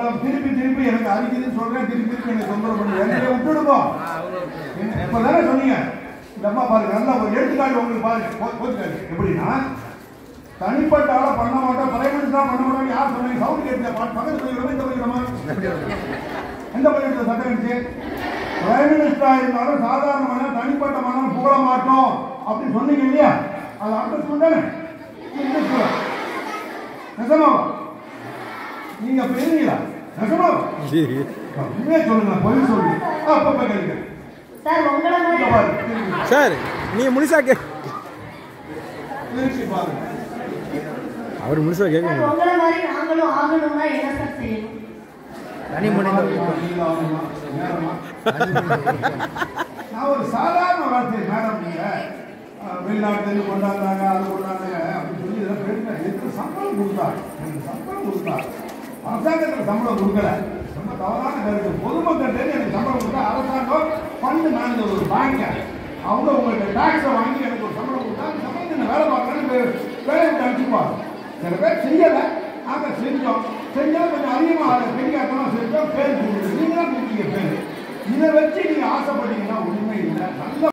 உங்களை திருப்பி திருப்பி எனக்கு அடிக்குதுன்னு சொல்றேன் திருப்பி திருப்பி எனக்கு தொந்தரவு பண்ணி என்னைய விட்டுடுங்க இப்பதானே சொன்னீங்க இந்த அம்மா பாருங்க நல்ல ஒரு எடுத்துக்காட்டு உங்களுக்கு பாருங்க போ- போச்சுக்காரு எப்படின்னா தனிப்பட்ட ஆளை பண்ண மாட்டோம் பிரைவேட் தான் பண்ண மாட்டோம் யார் சொன்னாங்க சவுண்ட் கேட்கல பக்கத்து போய்க்கிறோமா இந்த போய்க்கிறோமா எந்த பள்ளிக்கூடத்தில் சட்டம் இருந்துச்சு பிரைம் மினிஸ்டரா இருந்தாலும் சாதாரணமான தனிப்பட்ட மனம் புகழ மாட்டோம் அப்படின்னு சொன்னீங்க இல்லையா அது அண்டர்ஸ்டுண்ட் தானே நெசமாவா நீங்க அப்ப இருந்தீங்களா நெசமாவா உண்மையா சொல்லுங்க பொய் சொல்லி அப்ப போய் கேளுங்க சார் உங்களை இங்க மாதிரி பாரு திருப்பி, சார் நீங்க முழுசா கே திருப்பி பாருங்க அவர் முழுசா கேட்க சார் உங்களை மாதிரி நாங்களும் ஆகணும்னா என்ன சார் செய்யணும் தனி மனித நீங்க ஆகுமா? நேரமா? நான் ஒரு சாதாரண வார்த்தை மேடம் நீங்க அஹ், வெளிநாட்டுலேருந்து கொண்டாந்தாங்க அது கொண்டாந்தாங்க அப்படின்னு சொல்லி இதெல்லாம் பேசுங்க எதுக்கு சம்பளம் கொடுத்தா எனக்கு சம்பளம் கொடுத்தா அரசாங்கத்தில் சம்பளம் கொடுக்கல ரொம்ப தவறான கருத்து பொதுமக்கள்கிட்ட எனக்கு சம்பளம் கொடுத்தா அரசாங்கம் ஃபண்டு மேனேஜர் ஒரு பேங்க அவங்க உங்கள்கிட்ட டாக்ஸை வாங்கி எனக்கு ஒரு சம்பளம் கொடுத்தா அந்த சம்பளத்தை நான் வேலை பார்க்கறேன்னு வேலை விட்டு அனுப்பிச்சுப்பாங்க சில பேர் செய்யலை நாங்கள் செஞ்சோம் செஞ்சால் கொஞ்சம் அதிகமாக அதை பெரியாக்கமாக செஞ்சோம் பேர் கொடுக்குது நீங்க தான் கொடுத்தீங்க பேர் இதை வச்சு நீங்கள் ஆசைப்பட்டீங்கன்னா உண்மை இல்லை நல்ல